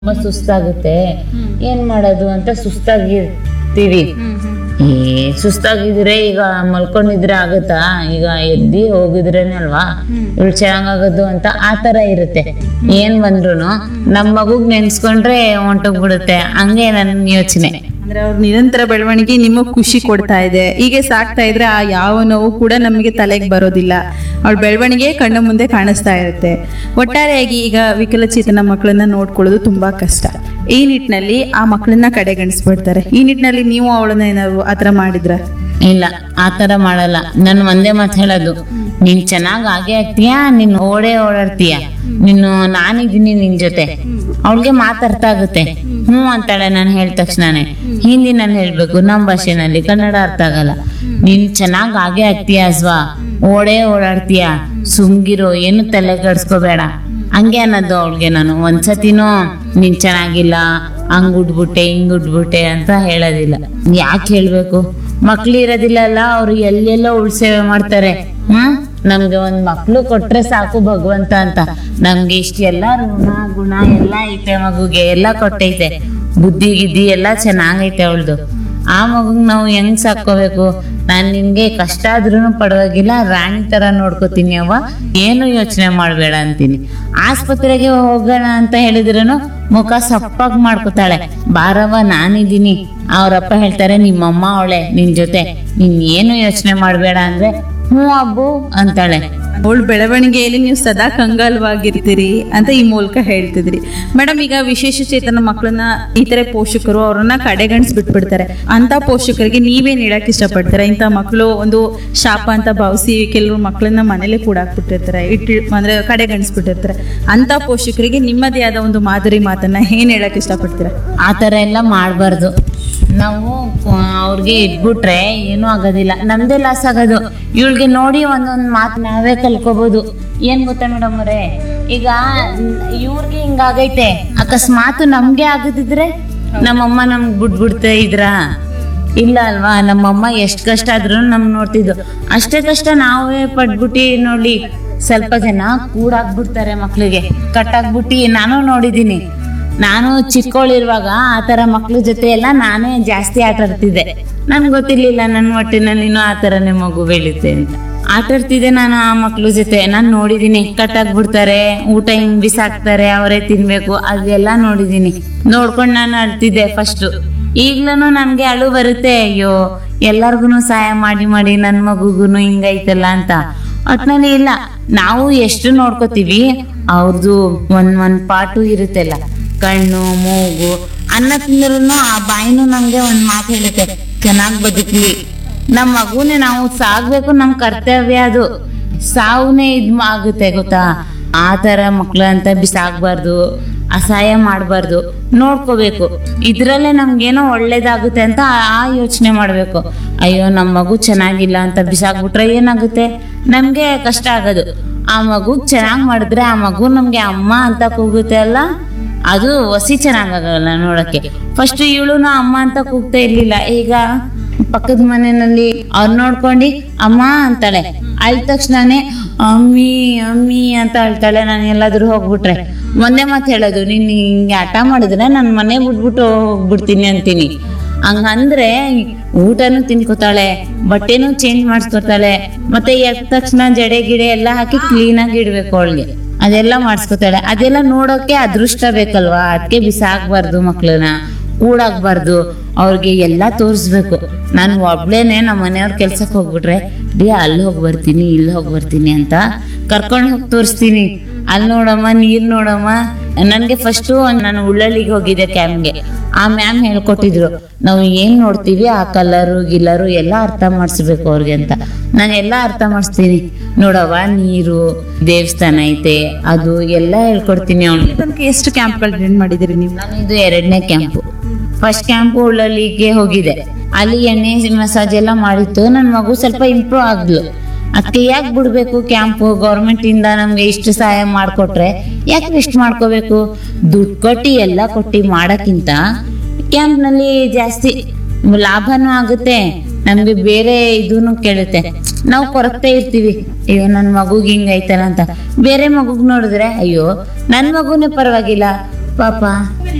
ತುಂಬಾ ಸುಸ್ತಾಗುತ್ತೆ ಏನ್ ಮಾಡೋದು ಅಂತ ಸುಸ್ತಾಗಿರ್ತೀವಿ ಏ ಸುಸ್ತಾಗಿದ್ರೆ ಈಗ ಮಲ್ಕೊಂಡಿದ್ರೆ ಆಗುತ್ತಾ ಈಗ ಎದ್ದಿ ಹೋಗಿದ್ರೇನೆ ಅಲ್ವಾ ಇವಳು ಚೆನ್ನಾಗಾಗೋದು ಅಂತ ಆ ತರ ಇರುತ್ತೆ ಏನ್ ಬಂದ್ರು ನಮ್ ಮಗುಗ್ ನೆನ್ಸ್ಕೊಂಡ್ರೆ ಹೊಂಟೋಗ್ಬಿಡುತ್ತೆ ಹಂಗೆ ನನ್ ಯೋಚನೆ ಅಂದ್ರೆ ಅವ್ರ ನಿರಂತರ ಬೆಳವಣಿಗೆ ನಿಮಗ್ ಖುಷಿ ಕೊಡ್ತಾ ಇದೆ ಹೀಗೆ ಸಾಕ್ತಾ ಇದ್ರೆ ಆ ಯಾವ ನೋವು ಕೂಡ ನಮಗೆ ತಲೆಗೆ ಬರೋದಿಲ್ಲ ಅವ್ಳ ಬೆಳವಣಿಗೆ ಕಣ್ಣು ಮುಂದೆ ಕಾಣಿಸ್ತಾ ಇರುತ್ತೆ ಒಟ್ಟಾರೆಯಾಗಿ ಈಗ ವಿಕಲಚೇತನ ಮಕ್ಕಳನ್ನ ನೋಡ್ಕೊಳ್ಳೋದು ತುಂಬಾ ಕಷ್ಟ ಈ ನಿಟ್ಟಿನಲ್ಲಿ ಆ ಮಕ್ಕಳನ್ನ ಕಡೆಗಣಿಸ್ಬಿಡ್ತಾರೆ ಈ ನಿಟ್ಟಿನಲ್ಲಿ ನೀವು ಅವಳನ್ನ ಏನಾದ್ರು ಆತರ ಮಾಡಿದ್ರ ಇಲ್ಲ ಆ ತರ ಮಾಡಲ್ಲ ನಾನು ಒಂದೇ ಮಾತು ಹೇಳೋದು ನೀನ್ ಚೆನ್ನಾಗ್ ಆಗೇ ಆಗ್ತೀಯಾ ನೀನ್ ಓಡೇ ಓಡಾಡ್ತೀಯ ನೀನು ನಾನಿದ್ದೀನಿ ನಿನ್ ಜೊತೆ ಅವಳಿಗೆ ಮಾತಾಡ್ತಾ ಆಗುತ್ತೆ ಹ್ಞೂ ಅಂತಾಳೆ ನಾನು ಹೇಳಿದ ತಕ್ಷಣನೇ ಹಿಂದಿನಲ್ಲಿ ಹೇಳ್ಬೇಕು ನಮ್ಮ ಭಾಷೆನಲ್ಲಿ ಕನ್ನಡ ಅರ್ಥ ಆಗಲ್ಲ ನೀನ್ ಚೆನ್ನಾಗ್ ಆಗೇ ಆಗ್ತೀಯ ಅಸ್ವಾ ಓಡೇ ಓಡಾಡ್ತೀಯ ಸುಮ್ಗಿರೋ ಏನು ತಲೆ ಕೆಡ್ಸ್ಕೋಬೇಡ ಹಂಗೆ ಅನ್ನೋದು ಅವಳಿಗೆ ನಾನು ಒಂದ್ಸತಿನೂ ನೀನ್ ಚೆನ್ನಾಗಿಲ್ಲ ಹಂಗ್ ಉಡ್ಬಿಟ್ಟೆ ಹಿಂಗ್ ಉಡ್ಬಿಟ್ಟೆ ಅಂತ ಹೇಳೋದಿಲ್ಲ ಯಾಕೆ ಹೇಳ್ಬೇಕು ಮಕ್ಳು ಇರೋದಿಲ್ಲ ಅಲ್ಲ ಅವ್ರು ಎಲ್ಲೆಲ್ಲೋ ಉಳ್ಸೇವೆ ಮಾಡ್ತಾರೆ ಹ್ಮ್ ನಮ್ಗೆ ಒಂದ್ ಮಕ್ಳು ಕೊಟ್ರೆ ಸಾಕು ಭಗವಂತ ಅಂತ ನಮ್ಗೆ ಇಷ್ಟೆಲ್ಲ ಋಣ ಗುಣ ಎಲ್ಲ ಐತೆ ಮಗುಗೆ ಎಲ್ಲ ಕೊಟ್ಟೈತೆ ಬುದ್ಧಿ ಗಿದ್ದಿ ಎಲ್ಲ ಚೆನ್ನಾಗೈತೆ ಅವಳ್ದು ಆ ಮಗುಗ್ ನಾವು ಹೆಂಗ್ ಸಾಕೋಬೇಕು ನಾನ್ ನಿನ್ಗೆ ಕಷ್ಟ ಆದ್ರೂ ಪರವಾಗಿಲ್ಲ ರಾಣಿ ತರ ನೋಡ್ಕೋತೀನಿ ಅವ್ವ ಏನು ಯೋಚನೆ ಮಾಡ್ಬೇಡ ಅಂತೀನಿ ಆಸ್ಪತ್ರೆಗೆ ಹೋಗೋಣ ಅಂತ ಹೇಳಿದ್ರೂ ಮುಖ ಸಪ್ಪಾಗ್ ಮಾಡ್ಕೋತಾಳೆ ಬಾರವ್ವ ನಾನಿದ್ದೀನಿ ಅವ್ರಪ್ಪ ಹೇಳ್ತಾರೆ ನಿಮ್ಮಮ್ಮ ಅವಳೆ ನಿನ್ ಜೊತೆ ನೀನ್ ಏನು ಯೋಚನೆ ಮಾಡ್ಬೇಡ ಅಂದ್ರೆ ಹ್ಞೂ ಅಬ್ಬು ಅಂತಾಳೆ ಅವಳ ಬೆಳವಣಿಗೆಯಲ್ಲಿ ನೀವು ಸದಾ ಕಂಗಾಲವಾಗಿರ್ತೀರಿ ಅಂತ ಈ ಮೂಲಕ ಹೇಳ್ತಿದ್ರಿ ಮೇಡಮ್ ಈಗ ವಿಶೇಷ ಚೇತನ ಮಕ್ಕಳನ್ನ ಈ ತರ ಪೋಷಕರು ಅವ್ರನ್ನ ಕಡೆಗಣಿಸ್ ಬಿಟ್ಬಿಡ್ತಾರೆ ಅಂತ ಪೋಷಕರಿಗೆ ನೀವೇನ್ ಹೇಳಕ್ ಇಷ್ಟಪಡ್ತೀರಾ ಇಂಥ ಮಕ್ಕಳು ಒಂದು ಶಾಪ ಅಂತ ಭಾವಿಸಿ ಕೆಲವರು ಮಕ್ಕಳನ್ನ ಮನೇಲೆ ಕೂಡ ಹಾಕ್ಬಿಟ್ಟಿರ್ತಾರೆ ಇಟ್ಟು ಅಂದ್ರೆ ಕಡೆಗಣಿಸ್ಬಿಟ್ಟಿರ್ತಾರೆ ಅಂತ ಪೋಷಕರಿಗೆ ನಿಮ್ಮದೇ ಆದ ಒಂದು ಮಾದರಿ ಮಾತನ್ನ ಏನ್ ಹೇಳಕ್ ಇಷ್ಟಪಡ್ತೀರಾ ಆ ಥರ ಎಲ್ಲ ಮಾಡಬಾರ್ದು ನಾವು ಆ, ಅವ್ರಿಗೆ ಇಟ್ಬಿಟ್ರೆ ಏನೂ ಆಗೋದಿಲ್ಲ ನಮ್ದೇ ಲಾಸ್ ಆಗೋದು ಇವಳಿಗೆ ನೋಡಿ ಒಂದೊಂದು ಮಾತು ನಾವೇ ಕಲ್ಕೋಬಹುದು ಏನ್ ಗೊತ್ತಾ ಮೇಡಮ್ ಅವರೇ ಈಗ ಇವ್ರಿಗೆ ಹಿಂಗಾಗೈತೆ ಅಕಸ್ಮಾತ್ ನಮ್ಗೆ ಆಗದಿದ್ರೆ ನಮ್ಮಮ್ಮ ನಮ್ಗೆ ಬಿಟ್ಬಿಡ್ತಾ ಇದ್ರಾ ಇಲ್ಲ ಅಲ್ವಾ ನಮ್ಮಮ್ಮ ಎಷ್ಟು ಕಷ್ಟ ಆದ್ರೂ ನಮ್ ನೋಡ್ತಿದ್ದು ಅಷ್ಟೇ ಕಷ್ಟ ನಾವೇ ಪಟ್ಬಿಟ್ಟು ನೋಡಿ ಸ್ವಲ್ಪ ಜನ ಕೂಡಾಕ್ಬಿಡ್ತಾರೆ ಮಕ್ಳಿಗೆ ಕಟ್ಟಾಕ್ಬಿಟ್ಟು ನಾನು ನೋಡಿದೀನಿ ನಾನು ಚಿಕ್ಕವಳಿರುವಾಗ ಆ ತರ ಮಕ್ಳ ಜೊತೆ ಎಲ್ಲ ನಾನೇ ಜಾಸ್ತಿ ಆಟ ಆಡ್ತಿದ್ದೆ ನನ್ಗೆ ಗೊತ್ತಿರ್ಲಿಲ್ಲ ನನ್ನ ಹೊಟ್ಟಿನಲ್ಲಿನೂ ಆ ಥರನೇ ಮಗು ಬೆಳೀತೆ ಅಂತ ಆಟ ಆಡ್ತಿದ್ದೆ ನಾನು ಆ ಮಕ್ಳ ಜೊತೆ ನಾನು ನೋಡಿದೀನಿ ಕಟ್ಟಾಕ್ಬಿಡ್ತಾರೆ ಊಟ ಹಿಂಗ್ ಬಿಸಾಕ್ತಾರೆ ಅವರೇ ತಿನ್ಬೇಕು ಅದೆಲ್ಲ ನೋಡಿದೀನಿ ನೋಡ್ಕೊಂಡು ನಾನು ಅಳ್ತಿದ್ದೆ ಫಸ್ಟ್ ಈಗ್ಲೂ ನನ್ಗೆ ಅಳು ಬರುತ್ತೆ ಅಯ್ಯೋ ಎಲ್ಲಾರ್ಗು ಸಹಾಯ ಮಾಡಿ ಮಾಡಿ ನನ್ ಮಗುಗುನು ಹಿಂಗೈತಲ್ಲ ಅಂತ ಒಟ್ನಲ್ಲಿ ಇಲ್ಲ ನಾವು ಎಷ್ಟು ನೋಡ್ಕೋತೀವಿ ಅವ್ರದ್ದು ಒಂದ್ ಒಂದ್ ಪಾಟು ಇರುತ್ತಲ್ಲ ಕಣ್ಣು ಮೂಗು ಅನ್ನ ತಿಂದ್ರೂ ಆ ಬಾಯಿನೂ ನಮ್ಗೆ ಒಂದ್ ಮಾತು ಹೇಳುತ್ತೆ ಚೆನ್ನಾಗ್ ಬದುಕ್ಲಿ ನಮ್ ಮಗುನೇ ನಾವು ಸಾಗ್ಬೇಕು ನಮ್ ಕರ್ತವ್ಯ ಅದು ಸಾವುನೇ ಇದ್ ಆಗುತ್ತೆ ಗೊತ್ತಾ ಆ ತರ ಮಕ್ಳು ಅಂತ ಬಿಸಾಕ್ಬಾರ್ದು ಅಸಹಾಯ ಮಾಡಬಾರ್ದು ನೋಡ್ಕೋಬೇಕು ಇದ್ರಲ್ಲೇ ನಮ್ಗೇನೋ ಒಳ್ಳೇದಾಗುತ್ತೆ ಅಂತ ಆ ಯೋಚನೆ ಮಾಡ್ಬೇಕು ಅಯ್ಯೋ ನಮ್ಮ ಮಗು ಚೆನ್ನಾಗಿಲ್ಲ ಅಂತ ಬಿಸಾಕ್ಬಿಟ್ರೆ ಏನಾಗುತ್ತೆ ನಮ್ಗೆ ಕಷ್ಟ ಆಗೋದು ಆ ಮಗು ಚೆನ್ನಾಗ್ ಮಾಡಿದ್ರೆ ಆ ಮಗು ನಮ್ಗೆ ಅಮ್ಮ ಅಂತ ಕೂಗುತ್ತೆ ಅಲ್ಲ ಅದು ಹೊಸಿ ಚೆನ್ನಾಗಲ್ಲ ನೋಡಕ್ಕೆ ಫಸ್ಟ್ ಇವಳುನ ಅಮ್ಮ ಅಂತ ಕೂಗ್ತಾ ಇರ್ಲಿಲ್ಲ ಈಗ ಪಕ್ಕದ ಮನೆಯಲ್ಲಿ ಅವ್ರು ನೋಡ್ಕೊಂಡು ಅಮ್ಮ ಅಂತಾಳೆ ಅಳ್ದ ತಕ್ಷಣನೇ ಅಮ್ಮಿ ಅಮ್ಮಿ ಅಂತ ಅಳ್ತಾಳೆ ನಾನು ಎಲ್ಲಾದ್ರೂ ಹೋಗ್ಬಿಟ್ರೆ ಮೊನ್ನೆ ಮಾತು ಹೇಳೋದು ನೀನ್ ಹಿಂಗೆ ಆಟ ಮಾಡಿದ್ರೆ ನಾನು ಮನೆ ಬಿಟ್ಬಿಟ್ಟು ಹೋಗ್ಬಿಡ್ತೀನಿ ಅಂತೀನಿ ಹಂಗಂದ್ರೆ ಊಟನೂ ತಿನ್ಕೋತಾಳೆ ಬಟ್ಟೆನೂ ಚೇಂಜ್ ಮಾಡಿಸ್ಕೊತಾಳೆ ಮತ್ತೆ ಎದ್ದ ತಕ್ಷಣ ಜಡೆ ಗಿಡೆ ಎಲ್ಲ ಹಾಕಿ ಕ್ಲೀನಾಗಿ ಇಡ್ಬೇಕು ಅವಳಿಗೆ ಅದೆಲ್ಲ ಮಾಡಿಸ್ಕೊತಾಳೆ ಅದೆಲ್ಲ ನೋಡೋಕೆ ಅದೃಷ್ಟ ಬೇಕಲ್ವಾ ಅದಕ್ಕೆ ಬಿಸಾಕ್ಬಾರ್ದು ಮಕ್ಳನ್ನ ಕೂಡಾಕ್ಬಾರ್ದು ಅವ್ರಿಗೆ ಎಲ್ಲ ತೋರಿಸ್ಬೇಕು ನಾನು ಒಬ್ಳೇನೆ ನಮ್ಮ ಮನೆಯವ್ರ ಕೆಲ್ಸಕ್ಕೆ ಹೋಗ್ಬಿಟ್ರೆ ಡಿ ಅಲ್ಲಿ ಹೋಗಿ ಬರ್ತೀನಿ ಇಲ್ಲಿ ಹೋಗಿ ಬರ್ತೀನಿ ಅಂತ ಕರ್ಕೊಂಡು ಹೋಗಿ ತೋರಿಸ್ತೀನಿ ಅಲ್ಲಿ ನೋಡಮ್ಮ ನೀರ್ ನೋಡಮ್ಮ ನನಗೆ ಫಸ್ಟು ನಾನು ಉಳ್ಳಳ್ಳಿಗೆ ಹೋಗಿದ್ದೆ ಕ್ಯಾಂಪ್ಗೆ ಆ ಮ್ಯಾಮ್ ಹೇಳ್ಕೊಟ್ಟಿದ್ರು ನಾವು ಏನ್ ನೋಡ್ತೀವಿ ಆ ಕಲರು ಗಿಲ್ಲರು ಎಲ್ಲ ಅರ್ಥ ಮಾಡಿಸ್ಬೇಕು ಅವ್ರಿಗೆ ಅಂತ ನಾನು ಎಲ್ಲ ಅರ್ಥ ಮಾಡಿಸ್ತೀನಿ ನೋಡವ್ವ ನೀರು ದೇವಸ್ಥಾನ ಐತೆ ಅದು ಎಲ್ಲ ಹೇಳ್ಕೊಡ್ತೀನಿ ಅವ್ನಿಗೆ ತನಕ ಎಷ್ಟು ಕ್ಯಾಂಪ್ಗಳು ಅಟೆಂಡ್ ಮಾಡಿದಿರಿ ನೀವು ನಾನು ಇದು ಎರಡನೇ ಕ್ಯಾಂಪು ಫಸ್ಟ್ ಕ್ಯಾಂಪು ಉಳ್ಳಲ್ಲಿಗೆ ಹೋಗಿದೆ ಅಲ್ಲಿ ಎಣ್ಣೆ ಮಸಾಜ್ ಎಲ್ಲ ಮಾಡಿತ್ತು ನನ್ನ ಮಗು ಸ್ವಲ್ಪ ಇಂಪ್ರೂವ್ ಆಗ್ಲು ಅದಕ್ಕೆ ಯಾಕೆ ಬಿಡ್ಬೇಕು ಕ್ಯಾಂಪು ಗೌರ್ಮೆಂಟ್ ಇಂದ ನಮ್ಗೆ ಇಷ್ಟು ಸಹಾಯ ಮಾಡ್ಕೊಟ್ರೆ ಯಾಕೆ ವೆಸ್ಟ್ ಮಾಡ್ಕೋಬೇಕು ದುಡ್ಡು ಕೊಟ್ಟು ಎಲ್ಲ ಕೊಟ್ಟು ಮಾಡಕ್ಕಿಂತ ಕ್ಯಾಂಪ್ನಲ್ಲಿ ಜಾಸ್ತಿ ಲಾಭನೂ ಆಗುತ್ತೆ ನಮ್ಗೆ ಬೇರೆ ಇದೂನು ಕೇಳುತ್ತೆ ನಾವು ಕೊರಗ್ತಾ ಇರ್ತೀವಿ ಅಯ್ಯೋ ನನ್ನ ಮಗುಗ್ ಹಿಂಗ್ ಐತಲ್ಲ ಅಂತ ಬೇರೆ ಮಗುಗ್ ನೋಡಿದ್ರೆ ಅಯ್ಯೋ ನನ್ ಮಗುನೇ ಪರವಾಗಿಲ್ಲ ಪಾಪ